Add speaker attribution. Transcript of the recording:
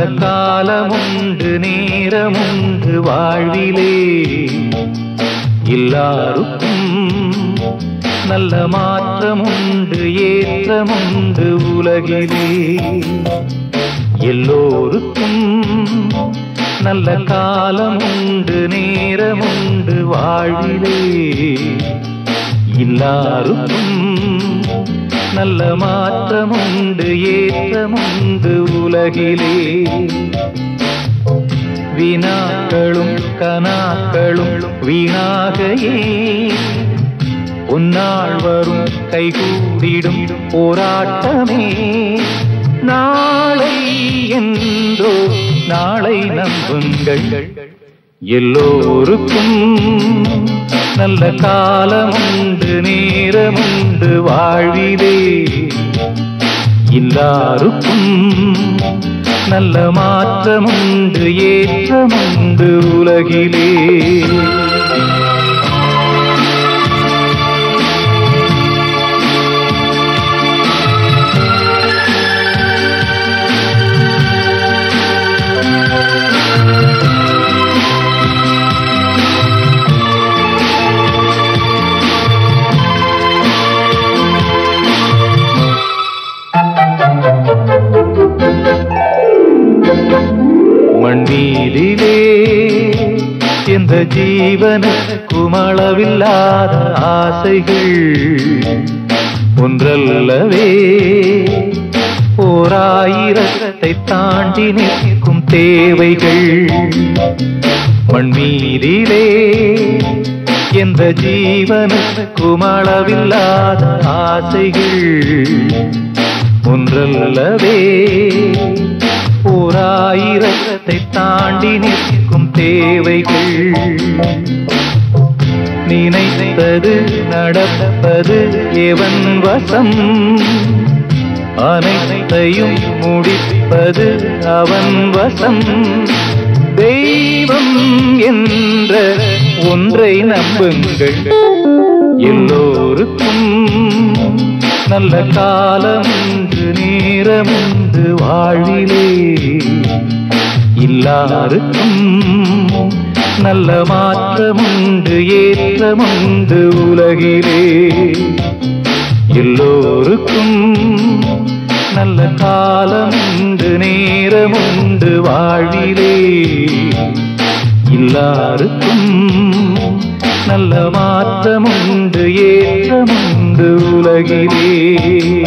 Speaker 1: காலமுண்டு நேரமுண்டு வாழ்விலே எல்லாருக்கும் நல்ல மாற்றமுண்டு ஏற்றமுண்டு உலகிலே எல்லோருக்கும் நல்ல காலமுண்டு நேரமுண்டு வாழ்விலே எல்லாருக்கும் நல்ல மாற்றமுண்டு ஏற்றமுண்டு உலகிலே வினாக்களும் கனாக்களும் வீணாகையே உன்னாள் வரும் கைகூடிடும் போராட்டமே நாளை என்றோ நாளை நம்புங்கள் எல்லோருக்கும் நல்ல காலமுண்டு நேரமுண்டு வாழ்விலே எல்லாருக்கும் நல்ல மாற்றமுண்டு ஏற்றமுண்டு உலகிலே மண்ணீரிலே எந்த ஜீவனுக்கும் அளவில்லாத ஆசைகள் ஒன்றல்லவே ஓராயிரத்தை தாண்டி நிற்கும் தேவைகள் மண்மீதிலே எந்த ஜீவனுக்கும் அளவில்லாத ஆசைகள் ஒன்றல்லவே ஓராயிரத்தை தாண்டி நிற்கும் தேவைகள் நினைத்தது நடப்பது எவன் வசம் அனைத்தையும் முடிப்பது அவன் வசம் தெய்வம் என்ற ஒன்றை நம்புங்கள் எல்லோருக்கும் நல்ல காலமுண்டு நேரமுண்டு வாழ்விலே எல்லாருக்கும் நல்ல மாற்றமுண்டு ஏற்றமுண்டு உலகிலே எல்லோருக்கும் நல்ல காலமுண்டு நேரமுண்டு வாழ்விலே எல்லாருக்கும் நல்ல மாற்றமுண்டு ஏற்றமுண்டு உலகிலே